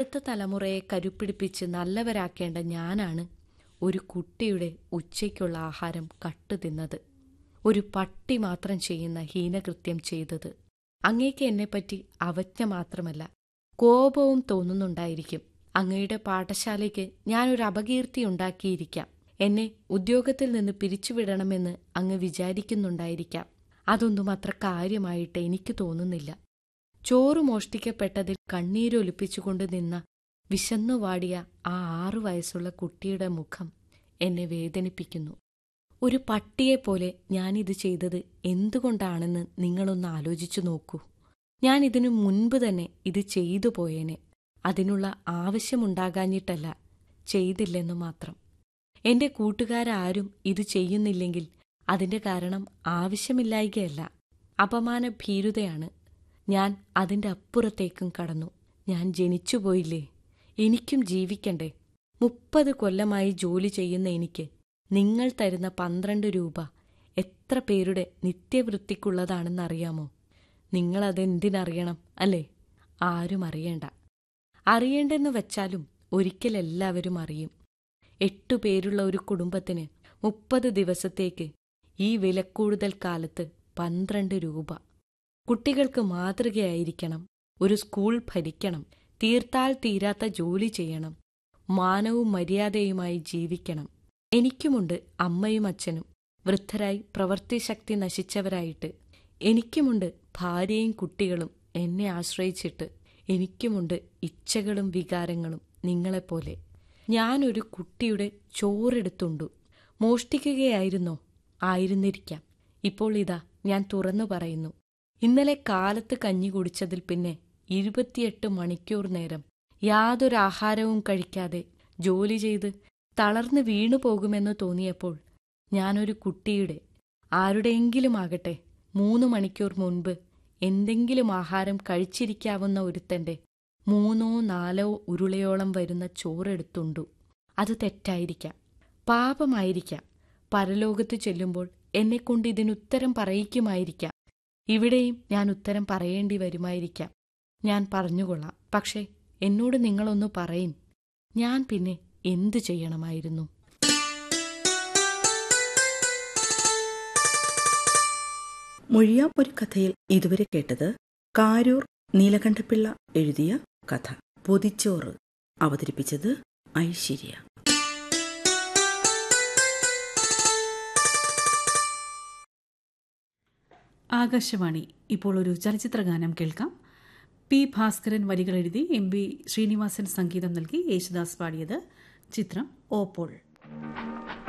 അടുത്ത തലമുറയെ കരുപ്പിടിപ്പിച്ച് നല്ലവരാക്കേണ്ട ഞാനാണ് ഒരു കുട്ടിയുടെ ഉച്ചയ്ക്കുള്ള ആഹാരം കട്ടുതിന്നത് ഒരു പട്ടി മാത്രം ചെയ്യുന്ന ഹീനകൃത്യം ചെയ്തത് അങ്ങേക്ക് എന്നെപ്പറ്റി അവജ്ഞ മാത്രമല്ല കോപവും തോന്നുന്നുണ്ടായിരിക്കും അങ്ങയുടെ പാഠശാലയ്ക്ക് ഞാനൊരു അപകീർത്തി ഉണ്ടാക്കിയിരിക്കാം എന്നെ ഉദ്യോഗത്തിൽ നിന്ന് പിരിച്ചുവിടണമെന്ന് അങ്ങ് വിചാരിക്കുന്നുണ്ടായിരിക്കാം അതൊന്നും അത്ര കാര്യമായിട്ട് എനിക്ക് തോന്നുന്നില്ല ചോറ് മോഷ്ടിക്കപ്പെട്ടതിൽ കണ്ണീരൊലിപ്പിച്ചുകൊണ്ട് നിന്ന വിശന്നുവാടിയ ആ ആറു വയസ്സുള്ള കുട്ടിയുടെ മുഖം എന്നെ വേദനിപ്പിക്കുന്നു ഒരു പട്ടിയെപ്പോലെ ഞാനിത് ചെയ്തത് എന്തുകൊണ്ടാണെന്ന് നിങ്ങളൊന്ന് ആലോചിച്ചു നോക്കൂ ഞാൻ ഇതിനു മുൻപ് തന്നെ ഇത് ചെയ്തു പോയേനെ അതിനുള്ള ആവശ്യമുണ്ടാകാഞ്ഞിട്ടല്ല ചെയ്തില്ലെന്നു മാത്രം എന്റെ കൂട്ടുകാരാരും ഇത് ചെയ്യുന്നില്ലെങ്കിൽ അതിന്റെ കാരണം ആവശ്യമില്ലായികയല്ല അപമാന ഭീരുതയാണ് ഞാൻ അതിന്റെ അപ്പുറത്തേക്കും കടന്നു ഞാൻ ജനിച്ചുപോയില്ലേ എനിക്കും ജീവിക്കണ്ടേ മുപ്പത് കൊല്ലമായി ജോലി ചെയ്യുന്ന എനിക്ക് നിങ്ങൾ തരുന്ന പന്ത്രണ്ട് രൂപ എത്ര പേരുടെ നിത്യവൃത്തിക്കുള്ളതാണെന്നറിയാമോ നിങ്ങളതെന്തിനറിയണം അല്ലേ ആരും അറിയണ്ട അറിയേണ്ടെന്ന് വച്ചാലും ഒരിക്കൽ എല്ലാവരും അറിയും എട്ടു പേരുള്ള ഒരു കുടുംബത്തിന് മുപ്പത് ദിവസത്തേക്ക് ഈ വിലക്കൂടുതൽ കാലത്ത് പന്ത്രണ്ട് രൂപ കുട്ടികൾക്ക് മാതൃകയായിരിക്കണം ഒരു സ്കൂൾ ഭരിക്കണം തീർത്താൽ തീരാത്ത ജോലി ചെയ്യണം മാനവും മര്യാദയുമായി ജീവിക്കണം എനിക്കുമുണ്ട് അമ്മയും അച്ഛനും വൃദ്ധരായി പ്രവൃത്തിശക്തി നശിച്ചവരായിട്ട് എനിക്കുമുണ്ട് ഭാര്യയും കുട്ടികളും എന്നെ ആശ്രയിച്ചിട്ട് എനിക്കുമുണ്ട് ഇച്ഛകളും വികാരങ്ങളും നിങ്ങളെപ്പോലെ ഞാനൊരു കുട്ടിയുടെ ചോറെടുത്തുണ്ടു മോഷ്ടിക്കുകയായിരുന്നോ ആയിരുന്നിരിക്കാം ഇപ്പോൾ ഇതാ ഞാൻ തുറന്നു പറയുന്നു ഇന്നലെ കാലത്ത് കഞ്ഞി കുടിച്ചതിൽ പിന്നെ ഇരുപത്തിയെട്ട് മണിക്കൂർ നേരം യാതൊരു ആഹാരവും കഴിക്കാതെ ജോലി ചെയ്ത് തളർന്നു വീണു പോകുമെന്ന് തോന്നിയപ്പോൾ ഞാനൊരു കുട്ടിയുടെ ആരുടെയെങ്കിലും ആകട്ടെ മൂന്ന് മണിക്കൂർ മുൻപ് എന്തെങ്കിലും ആഹാരം കഴിച്ചിരിക്കാവുന്ന ഒരുത്തന്റെ മൂന്നോ നാലോ ഉരുളയോളം വരുന്ന ചോറെടുത്തുണ്ടു അത് തെറ്റായിരിക്കാം പാപമായിരിക്കാം പരലോകത്ത് ചെല്ലുമ്പോൾ എന്നെക്കൊണ്ട് ഇതിനുത്തരം പറയിക്കുമായിരിക്കാം ഇവിടെയും ഞാൻ ഉത്തരം പറയേണ്ടി വരുമായിരിക്കാം ഞാൻ പറഞ്ഞുകൊള്ളാം പക്ഷേ എന്നോട് നിങ്ങളൊന്നു പറയിൻ ഞാൻ പിന്നെ എന്തു ചെയ്യണമായിരുന്നു മൊഴിയാപ്പൊരു കഥയിൽ ഇതുവരെ കേട്ടത് കാരൂർ നീലകണ്ഠപിള്ള എഴുതിയ കഥ പൊതിച്ചോറ് അവതരിപ്പിച്ചത് ഐശ്വര്യ ആകാശവാണി ഇപ്പോൾ ഒരു ചലച്ചിത്ര ഗാനം കേൾക്കാം പി ഭാസ്കരൻ വരികൾ എഴുതി എം ബി ശ്രീനിവാസൻ സംഗീതം നൽകി യേശുദാസ് പാടിയത് ചിത്രം ഓപ്പോൾ